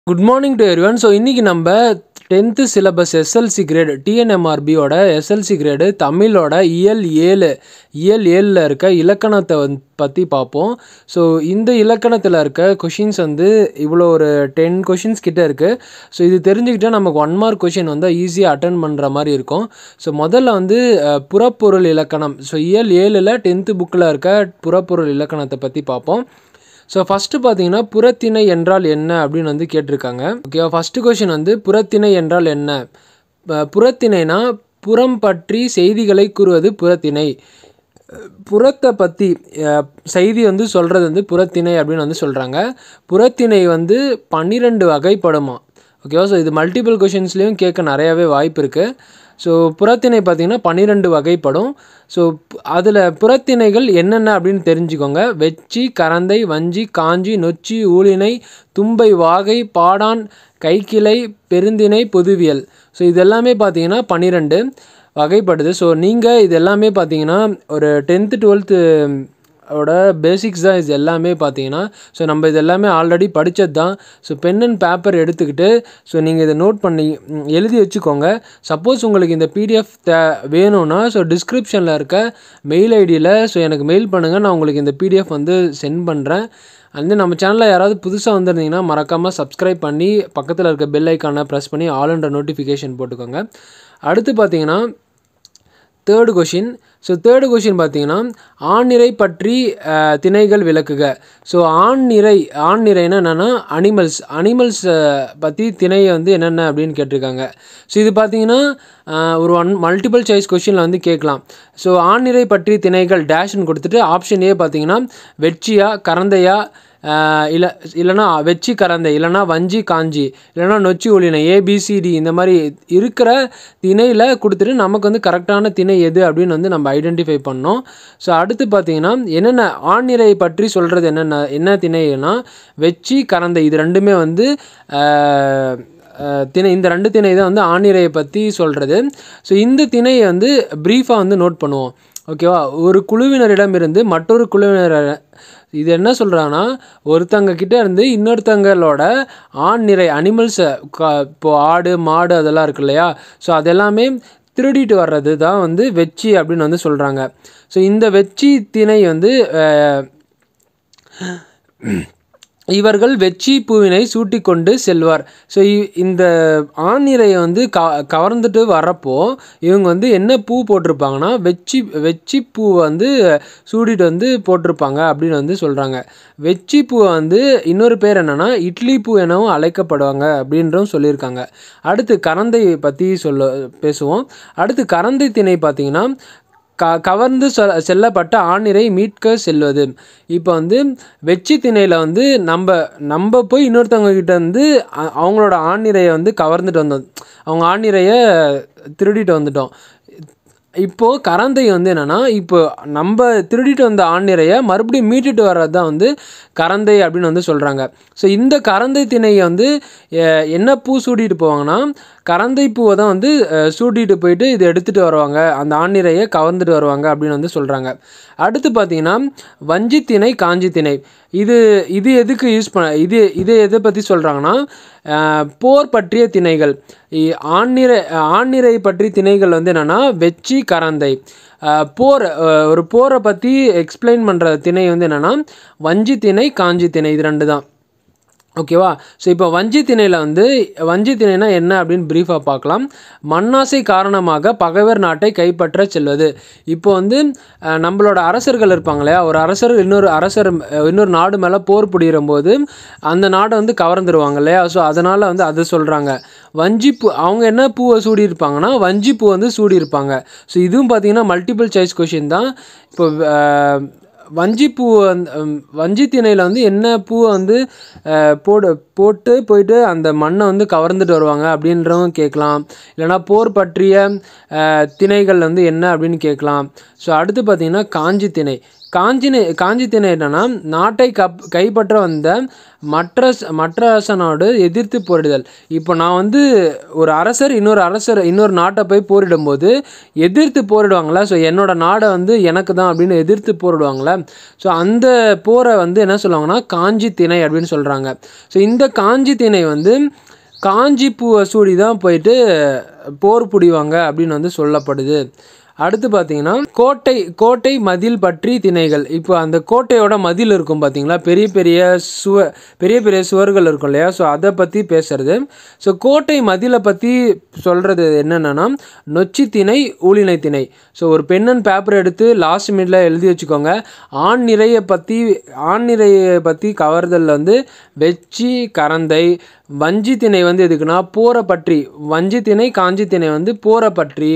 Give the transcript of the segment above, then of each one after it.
good morning to everyone so இன்றைக்கி நம்ம tenth syllabus SLC grade டிஎன்எம்ஆர்பியோட எஸ்எல்சி கிரேடு தமிழோட இயல் ஏழு இயல் ஏழில் இருக்க இலக்கணத்தை வந்து பற்றி பார்ப்போம் ஸோ இந்த இலக்கணத்தில் இருக்க கொஷின்ஸ் வந்து இவ்வளோ ஒரு டென் கொஷின்ஸ் கிட்ட இருக்குது ஸோ இது தெரிஞ்சுக்கிட்டால் நமக்கு ஒன் மார்க் கொஷின் வந்து ஈஸியாக அட்டன் பண்ணுற மாதிரி இருக்கும் ஸோ முதல்ல வந்து அஹ், புறப்பொருள் இலக்கணம் ஸோ இயல் ஏழில் டென்த்து புக்கில் இருக்க புறப்பொருள் இலக்கணத்தை பற்றி பார்ப்போம் ஸோ ஃபஸ்ட்டு பார்த்தீங்கன்னா புறத்திணை என்றால் என்ன அப்படின்னு வந்து கேட்டிருக்காங்க ஓகேவா ஃபஸ்ட்டு கொஷின் வந்து புறத்திணை என்றால் என்ன ப- புறத்திணைனா புறம் பற்றி செய்திகளை கூறுவது புறத்திணை புறத்தை பற்றி செய்தி வந்து சொல்கிறது வந்து புறத்திணை அப்படின்னு வந்து சொல்கிறாங்க புறத்திணை வந்து பன்னிரெண்டு வகைப்படுமா ஓகேவா ஸோ இது மல்டிபிள் கொஷின்ஸ்லேயும் கேட்க நிறையாவே வாய்ப்பு இருக்குது ஸோ புறத்திணை பார்த்திங்கன்னா பன்னிரெண்டு வகைப்படும் ஸோ அதில் புறத்திணைகள் என்னென்ன அப்படின்னு தெரிஞ்சுக்கோங்க வெச்சி கரந்தை வஞ்சி காஞ்சி நொச்சி ஊழினை தும்பை வாகை பாடான் கைக்கிளை பெருந்திணை பொதுவியல் ஸோ இது எல்லாமே பார்த்தீங்கன்னா பன்னிரெண்டு வகைப்படுது ஸோ நீங்கள் இது எல்லாமே பார்த்தீங்கன்னா ஒரு டென்த்து டுவெல்த்து ஓட பேசிக்ஸ் தான் இது எல்லாமே பார்த்தீங்கன்னா ஸோ நம்ம இது எல்லாமே ஆல்ரெடி படித்தது தான் ஸோ பென் அண்ட் பேப்பர் எடுத்துக்கிட்டு ஸோ நீங்கள் இதை நோட் பண்ணி ம், எழுதி வச்சுக்கோங்க சப்போஸ் உங்களுக்கு இந்த பிடிஎஃப் தே வேணும்னா ஸோ டிஸ்கிரிப்ஷனில் இருக்க மெயில் ஐடியில் ஸோ எனக்கு மெயில் பண்ணுங்கள் நான் உங்களுக்கு இந்த பிடிஎஃப் வந்து சென்ட் பண்ணுறேன் வந்து நம்ம சேனலில் யாராவது புதுசாக வந்திருந்தீங்கன்னா மறக்காமல் சப்ஸ்கிரைப் பண்ணி பக்கத்தில் இருக்க பெல் ஐக்கானை ப்ரெஸ் பண்ணி ஆல்ன்ற நோட்டிஃபிகேஷன் போட்டுக்கோங்க அடுத்து பார்த்தீங்கன்னா third question so third question பார்த்தீங்கன்னா ஆண்நிறை பற்றி அஹ், திணைகள் விளக்குக ஸோ ஆண்நிறை ஆண்நிறைனா என்னென்னா அனிமல்ஸ் அனிமல்ஸ் பற்றி திணையை வந்து என்னென்ன அப்படின்னு கேட்டிருக்காங்க ஸோ இது பார்த்தீங்கன்னா அஹ், ஒரு ஒன் மல்டிபிள் சாய்ஸ் கொஷினில் வந்து கேட்கலாம் ஸோ ஆண்நிறை பற்றி திணைகள் டேஷ்னு கொடுத்துட்டு ஆப்ஷன் ஏ பார்த்தீங்கன்னா வெற்றியா கரந்தையா ஆஹ் இல்ல இல்லைனா வெச்சி கரந்தை இல்லைனா வஞ்சி காஞ்சி இல்லைனா நொச்சி ஒளினை ஏபிசிடி இந்த மாதிரி இருக்கிற திணையில் கொடுத்துட்டு நமக்கு வந்து கரெக்டான திணை எது அப்படின்னு வந்து நம்ம ஐடென்டிஃபை பண்ணோம் ஸோ அடுத்து பார்த்தீங்கன்னா என்னென்ன ஆண்நிறை பற்றி சொல்கிறது என்னென்ன என்ன திணைனா வெச்சி கரந்தை இது ரெண்டுமே வந்து ஆஹ், ஆஹ், திணை இந்த ரெண்டு திணை தான் வந்து ஆண்நிறையை பற்றி சொல்கிறது ஸோ இந்த திணையை வந்து ப்ரீஃபாக வந்து நோட் பண்ணுவோம் ஓகேவா ஒரு குழுவினரிடமிருந்து மற்றொரு குழுவினர் இது என்ன சொல்கிறாங்கன்னா ஒருத்தங்க கிட்ட இருந்து இன்னொருத்தங்களோட ஆண் நிறை அனிமல்ஸை இப்போ ஆடு மாடு அதெல்லாம் இருக்கு இல்லையா ஸோ அதெல்லாமே திருடிட்டு வர்றது தான் வந்து வெச்சி அப்படின்னு வந்து சொல்கிறாங்க ஸோ இந்த வெச்சி திணை வந்து அஹ், இவர்கள் வெச்சி பூவினை சூட்டிக்கொண்டு செல்வார் ஸோ இந்த ஆணிரையை வந்து க கவர்ந்துட்டு வரப்போ இவங்க வந்து என்ன பூ போட்டிருப்பாங்கன்னா வெச்சி வெச்சி பூ வந்து சூடிட்டு வந்து போட்டிருப்பாங்க அப்படின்னு வந்து சொல்கிறாங்க வெச்சி பூவை வந்து இன்னொரு பேர் என்னென்னா இட்லி பூ எனவும் அழைக்கப்படுவாங்க அப்படின்றவும் சொல்லியிருக்காங்க அடுத்து கரந்தை பற்றி சொல்ல பேசுவோம் அடுத்து கரந்தை திணை பார்த்தீங்கன்னா க கவர்ந்து சொ செல்லப்பட்ட ஆணிரை மீட்க செல்வது இப்போ வந்து வெச்சி திணையில் வந்து நம்ம நம்ம போய் இன்னொருத்தவங்க கிட்ட வந்து அ- அவங்களோட ஆணிரையை வந்து கவர்ந்துட்டு வந்தோம் அவங்க ஆணிரையை திருடிட்டு வந்துட்டோம் இப்போது கரந்தை வந்து என்னென்னா இப்போ நம்ம திருடிட்டு வந்த ஆண்நிறையை மறுபடியும் மீட்டுட்டு வர்றது தான் வந்து கரந்தை அப்படின்னு வந்து சொல்கிறாங்க ஸோ இந்த கரந்தை திணையை வந்து அஹ், என்ன பூ சூடிட்டு போவாங்கன்னா கரந்தை பூவை தான் வந்து அஹ், சூடிட்டு போயிட்டு இது எடுத்துகிட்டு வருவாங்க அந்த ஆண்நிறையை கவர்ந்துட்டு வருவாங்க அப்படின்னு வந்து சொல்கிறாங்க அடுத்து பார்த்தீங்கன்னா வஞ்சி திணை காஞ்சி திணை இது இது எதுக்கு யூஸ் பண்ண இது இது எதை பற்றி சொல்கிறாங்கன்னா போர் பற்றிய திணைகள் இ- ஆண்நிறை ஆண்நிறை பற்றி திணைகள் வந்து என்னென்னா வெச்சி கரந்தை அஹ், போர் அஹ், ஒரு போரை பற்றி எக்ஸ்பிளைன் பண்ணுற திணை வந்து என்னென்னா வஞ்சி திணை காஞ்சி திணை இது ரெண்டு தான் ஓகேவா ஸோ இப்போ வஞ்சி திணையில் வந்து வஞ்சி திணைனா என்ன அப்படின்னு ப்ரீஃபாக பார்க்கலாம் மண்ணாசை காரணமாக பகைவர் நாட்டை கைப்பற்ற செல்வது இப்போ வந்து அஹ், நம்மளோட அரசர்கள் இருப்பாங்க இல்லையா ஒரு அரசர் இன்னொரு அரசர் அஹ், இன்னொரு நாடு மேலே போர் புரியிற போது அந்த நாடை வந்து கவர்ந்துருவாங்க இல்லையா ஸோ அதனால் வந்து அதை சொல்கிறாங்க வஞ்சிப்பூ அவங்க என்ன பூவை சூடி இருப்பாங்கன்னா வஞ்சிப்பூ வந்து சூடி இருப்பாங்க ஸோ இதுவும் பார்த்தீங்கன்னா மல்டிபிள் சாய்ஸ் கொஷின் தான் இப்போ அஹ், வஞ்சிப்பூ வந்து ம், வஞ்சி திணையில் வந்து என்ன பூவை வந்து அஹ், போடு போட்டு போயிட்டு அந்த மண்ணை வந்து கவர்ந்துட்டு வருவாங்க அப்படின்றவும் கேட்கலாம் இல்லைனா போர் பற்றிய அஹ், திணைகள் வந்து என்ன அப்படின்னு கேட்கலாம் ஸோ அடுத்து பார்த்தீங்கன்னா காஞ்சி திணை காஞ்சினை காஞ்சி திணை என்னன்னா நாட்டை கப் கைப்பற்ற வந்த மற்ற மற்ற அரசனோடு எதிர்த்து போரிடுதல் இப்போ நான் வந்து ஒரு அரசர் இன்னொரு அரசர் இன்னொரு நாட்டை போய் போரிடும்போது எதிர்த்து போரிடுவாங்களா ஸோ என்னோட நாடை வந்து எனக்கு தான் அப்படின்னு எதிர்த்து போரிடுவாங்களா ஸோ அந்த போரை வந்து என்ன சொல்லுவாங்கன்னா காஞ்சி திணை அப்படின்னு சொல்கிறாங்க ஸோ இந்த காஞ்சி திணை வந்து காஞ்சி பூவை சூடி தான் போயிட்டு போர் புடிவாங்க அப்படின்னு வந்து சொல்லப்படுது அடுத்து பார்த்தீங்கன்னா கோட்டை கோட்டை மதில் பற்றி திணைகள் இப்போ அந்த கோட்டையோட மதில் இருக்கும் பார்த்தீங்களா பெரிய பெரிய சுவ பெரிய பெரிய சுவர்கள் இருக்கும் இல்லையா ஸோ அதை பற்றி பேசுறது ஸோ கோட்டை மதிலை பற்றி சொல்கிறது என்னென்னா நொச்சி திணை ஊழினை திணை ஸோ ஒரு பென் அண்ட் பேப்பர் எடுத்து லாஸ்ட் மினிட்ல எழுதி வச்சுக்கோங்க ஆண் நிறையை பற்றி ஆண் நிறையை பற்றி கவர்தல் வந்து வெச்சி கரந்தை வஞ்சி திணை வந்து எதுக்குன்னா போரை பற்றி வஞ்சி திணை காஞ்சி திணை வந்து போரை பற்றி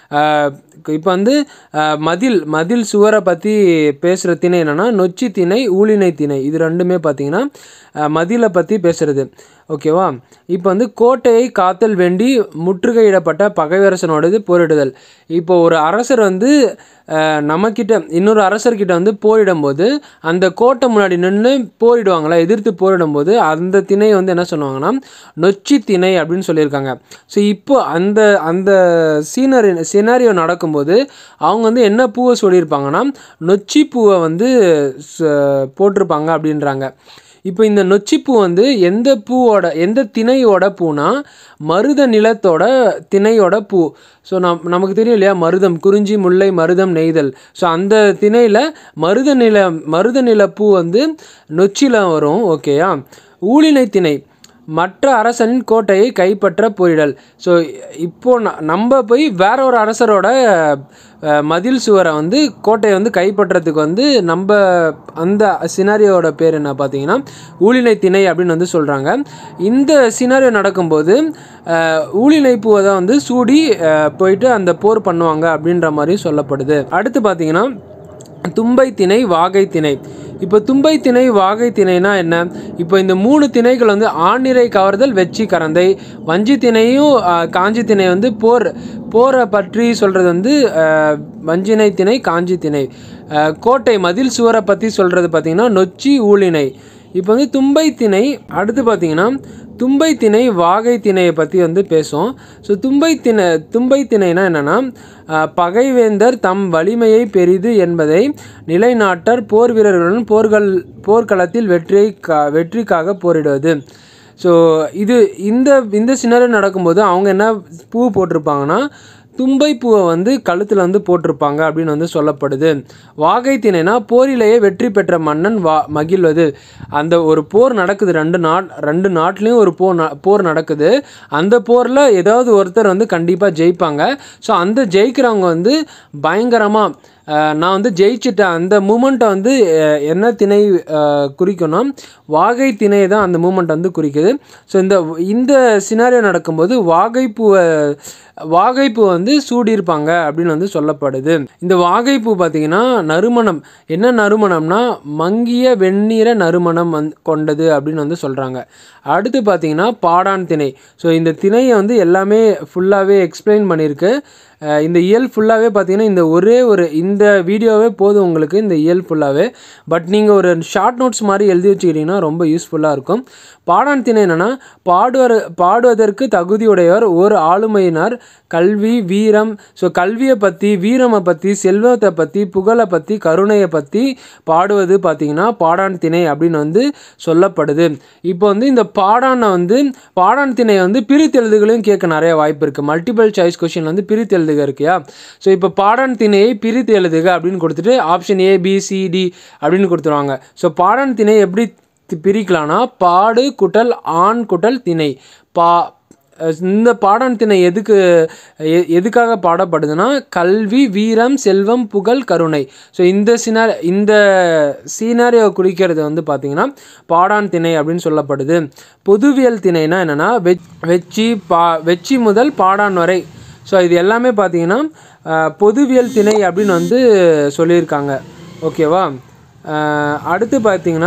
இப்போ வந்து ஆஹ், மதில் மதில் சுவரை பற்றி பேசுகிற திணை என்னென்னா நொச்சி திணை ஊழினை திணை இது ரெண்டுமே பார்த்தீங்கன்னா ஆஹ், மதிலை பற்றி பேசுகிறது ஓகேவா இப்போ வந்து கோட்டையை காத்தல் வேண்டி முற்றுகையிடப்பட்ட பகைவரசனோடது போரிடுதல் இப்போ ஒரு அரசர் வந்து ஆஹ், நம்மக்கிட்ட இன்னொரு அரசர்கிட்ட வந்து போரிடும்போது அந்த கோட்டை முன்னாடி நின்று போரிடுவாங்களா எதிர்த்து போரிடும்போது அந்த திணை வந்து என்ன சொல்லுவாங்கன்னா நொச்சி திணை அப்படின்னு சொல்லியிருக்காங்க ஸோ இப்போ அந்த அந்த சீனரி சினாரியோ நடக்கும்போது அவங்க வந்து என்ன பூவை சொல்லியிருப்பாங்கன்னா நொச்சி பூவை வந்து ச- போட்டிருப்பாங்க அப்படின்றாங்க இப்போ இந்த நொச்சிப்பூ வந்து எந்த பூவோட எந்த திணையோட பூனா மருத நிலத்தோட திணையோட பூ ஸோ நம் நமக்கு தெரியும் இல்லையா மருதம் குறிஞ்சி முல்லை மருதம் நெய்தல் ஸோ அந்த திணையில் மருத நில மருத நில பூ வந்து நொச்சியில் வரும் ஓகேயா ஊழினை திணை மற்ற அரசனின் கோட்டையை கைப்பற்ற போரிடல் ஸோ இப்போ ந- நம்ம போய் வேற ஒரு அரசரோட அஹ், மதில் சுவரை வந்து கோட்டையை வந்து கைப்பற்றதுக்கு வந்து நம்ம அந்த சினாரியோட பேர் என்ன பார்த்தீங்கன்னா ஊழினை திணை அப்படின்னு வந்து சொல்கிறாங்க இந்த சினாரியோ நடக்கும்போது அஹ், ஊழினை பூவை தான் வந்து சூடி அஹ், போயிட்டு அந்த போர் பண்ணுவாங்க அப்படின்ற மாதிரி சொல்லப்படுது அடுத்து பார்த்தீங்கன்னா தும்பை திணை வாகை திணை இப்போ தும்பை திணை வாகை திணைனா என்ன இப்போ இந்த மூணு திணைகள் வந்து ஆணிரை கவர்தல் வெச்சி கரந்தை வஞ்சி திணையும் ஆஹ், காஞ்சி திணை வந்து போர் போரை பற்றி சொல்கிறது வந்து ஆஹ், வஞ்சினை திணை காஞ்சி திணை ஆஹ், கோட்டை மதில் சுவரை பற்றி சொல்கிறது பார்த்திங்கன்னா நொச்சி ஊழினை இப்போ வந்து தும்பை திணை அடுத்து பார்த்தீங்கன்னா தும்பை திணை வாகை திணையை பற்றி வந்து பேசும் ஸோ தும்பை திணை தும்பை திணைனா என்னென்னா பகைவேந்தர் தம் வலிமையை பெரிது என்பதை நிலைநாட்டர் போர் வீரர்களுடன் போர்கள் போர்க்களத்தில் வெற்றியை கா வெற்றிக்காக போரிடுவது ஸோ இது இந்த இந்த சினரி நடக்கும்போது அவங்க என்ன பூ போட்டிருப்பாங்கன்னா தும்பை பூவை வந்து கழுத்தில் வந்து போட்டிருப்பாங்க அப்படின்னு வந்து சொல்லப்படுது வாகை திணைனா போரிலேயே வெற்றி பெற்ற மன்னன் வா மகிழ்வது அந்த ஒரு போர் நடக்குது ரெண்டு நாட் ரெண்டு நாட்டிலையும் ஒரு போர் ந- போர் நடக்குது அந்த போரில் ஏதாவது ஒருத்தர் வந்து கண்டிப்பாக ஜெயிப்பாங்க ஸோ அந்த ஜெயிக்கிறவங்க வந்து பயங்கரமாக நான் வந்து ஜெயிச்சிட்டேன் அந்த மூமெண்ட்டை வந்து அஹ், என்ன திணை அஹ், குறிக்கும்னா வாகை திணை தான் அந்த மூமெண்ட் வந்து குறிக்குது ஸோ இந்த இந்த சினாரியோ நடக்கும்போது வாகைப்பூவை வாகைப்பூ வந்து சூடியிருப்பாங்க அப்படின்னு வந்து சொல்லப்படுது இந்த வாகைப்பூ பார்த்தீங்கன்னா நறுமணம் என்ன நறுமணம்னா மங்கிய வெண்ணிற நறுமணம் வந்து கொண்டது அப்படின்னு வந்து சொல்கிறாங்க அடுத்து பார்த்தீங்கன்னா பாடான் திணை ஸோ இந்த திணையை வந்து எல்லாமே ஃபுல்லாகவே எக்ஸ்பிளைன் பண்ணியிருக்கு அஹ் இந்த இயல் ஃபுல்லாகவே பார்த்தீங்கன்னா இந்த ஒரே ஒரு இந்த வீடியோவே போதும் உங்களுக்கு இந்த இயல் ஃபுல்லாகவே பட் நீங்கள் ஒரு ஷார்ட் நோட்ஸ் மாதிரி எழுதி வச்சுக்கிட்டிங்கன்னா ரொம்ப யூஸ்ஃபுல்லாக இருக்கும் பாடான் திணை என்னென்னா பாடுவர் பாடுவதற்கு தகுதியுடையவர் ஒரு ஆளுமையினர் கல்வி வீரம் ஸோ கல்வியை பற்றி வீரமை பற்றி செல்வத்தை பற்றி புகழை பற்றி கருணையை பற்றி பாடுவது பார்த்தீங்கன்னா பாடான் திணை அப்படின்னு வந்து சொல்லப்படுது இப்போ வந்து இந்த பாடானை வந்து பாடான் திணையை வந்து பிரித்து எழுதுகளையும் கேட்க நிறைய வாய்ப்பு இருக்குது மல்டிபிள் சாய்ஸ் கொஷின் வந்து பிரித்து எழுதுக இருக்கியா ஸோ இப்போ பாடான் திணையை பிரித்து எழுதுக அப்படின்னு கொடுத்துட்டு option A B C D அப்படின்னு கொடுத்துருவாங்க ஸோ பாடான் திணை எப்படி தி- பிரிக்கலாம்னா பாடு குட்டல் ஆண் குட்டல் திணை பா அஹ் இந்த பாடான் திணை எதுக்கு எ- எதுக்காக பாடப்படுதுன்னா கல்வி வீரம் செல்வம் புகழ் கருணை ஸோ இந்த சினார் இந்த சீனாரியோ குறிக்கிறது வந்து பார்த்தீங்கன்னா பாடான் திணை அப்படின்னு சொல்லப்படுது பொதுவியல் திணைனா என்னென்னா வெச் வெச்சி பா வெச்சி முதல் பாடான் வரை ஸோ இது எல்லாமே பார்த்தீங்கன்னா அஹ், பொதுவியல் திணை அப்படின்னு வந்து சொல்லியிருக்காங்க ஓகேவா அஹ், அடுத்து பார்த்தீங்கன்னா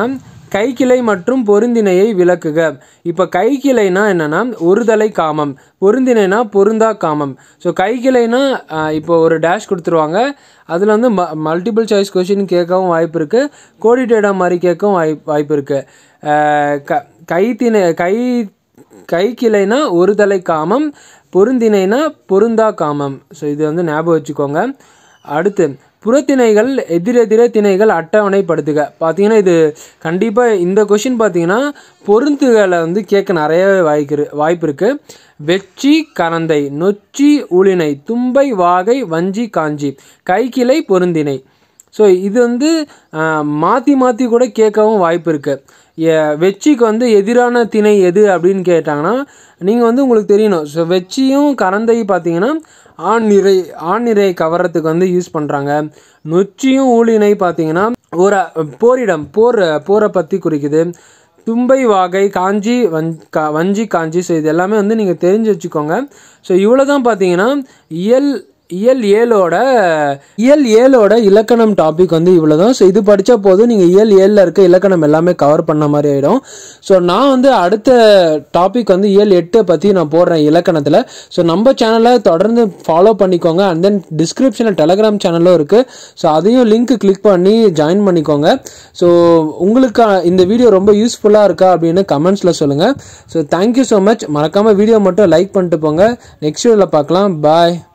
கைக்கிளை மற்றும் பொருந்தினையை விளக்குக இப்போ கைக்கிளைனா என்னன்னா ஒருதலை காமம் பொருந்தினைனா பொருந்தா காமம் ஸோ கைக்கிளைனா ஆஹ், இப்போ ஒரு டேஷ் கொடுத்துருவாங்க அதில் வந்து ம மல்டிபிள் சாய்ஸ் கொஷின் கேட்கவும் வாய்ப்பு இருக்குது கோடிட்டேடா மாதிரி கேட்கவும் வாய்ப்பு வாய்ப்பு இருக்குது க கைத்திணை கை கைக்கிளைனா ஒருதலை காமம் பொருந்தினைனா பொருந்தா காமம் ஸோ இது வந்து ஞாபகம் வச்சுக்கோங்க அடுத்து புறத்திணைகள் எதிரெதிரே திணைகள் அட்டவணைப்படுத்துக பார்த்தீங்கன்னா இது கண்டிப்பாக இந்த கொஷின் பார்த்தீங்கன்னா பொருந்துகளை வந்து கேட்க நிறைய வாய்க்கு வாய்ப்பு இருக்குது வெச்சி கரந்தை நொச்சி ஊழினை தும்பை வாகை வஞ்சி காஞ்சி கைக்கிளை பொருந்தினை ஸோ இது வந்து மாற்றி மாற்றி கூட கேட்கவும் வாய்ப்பு இருக்குது வெச்சிக்கு வந்து எதிரான திணை எது அப்படின்னு கேட்டாங்கன்னா நீங்கள் வந்து உங்களுக்கு தெரியணும் ஸோ வெச்சியும் கரந்தை பார்த்தீங்கன்னா ஆண் நிறை ஆண் நிறை கவரத்துக்கு வந்து யூஸ் பண்ணுறாங்க நொச்சியும் ஊழினை பார்த்தீங்கன்னா ஒரு போரிடம் போர் போரை பற்றி குறிக்குது தும்பை வாகை காஞ்சி வஞ் கா வஞ்சி காஞ்சி ஸோ இது எல்லாமே வந்து நீங்கள் தெரிஞ்சு வச்சுக்கோங்க ஸோ இவ்வளோ தான் பார்த்தீங்கன்னா இயல் இயல் ஏழோட இயல் ஏழோட இலக்கணம் டாபிக் வந்து இவ்வளோ தான் ஸோ இது படித்தா போதும் நீங்கள் இயல் ஏழில் இருக்க இலக்கணம் எல்லாமே கவர் பண்ண மாதிரி ஆகிடும் ஸோ நான் வந்து அடுத்த டாபிக் வந்து இயல் எட்டை பற்றி நான் போடுறேன் இலக்கணத்தில் ஸோ நம்ம சேனலை தொடர்ந்து ஃபாலோ பண்ணிக்கோங்க அண்ட் தென் டிஸ்கிரிப்ஷனில் டெலகிராம் சேனலும் இருக்குது ஸோ அதையும் லிங்க் கிளிக் பண்ணி ஜாயின் பண்ணிக்கோங்க ஸோ உங்களுக்கு இந்த வீடியோ ரொம்ப யூஸ்ஃபுல்லாக இருக்கா அப்படின்னு கமெண்ட்ஸில் சொல்லுங்கள் ஸோ தேங்க்யூ ஸோ மச் மறக்காமல் வீடியோ மட்டும் லைக் பண்ணிட்டு போங்க நெக்ஸ்ட் வீடியோவில் பார்க்கலாம் பாய்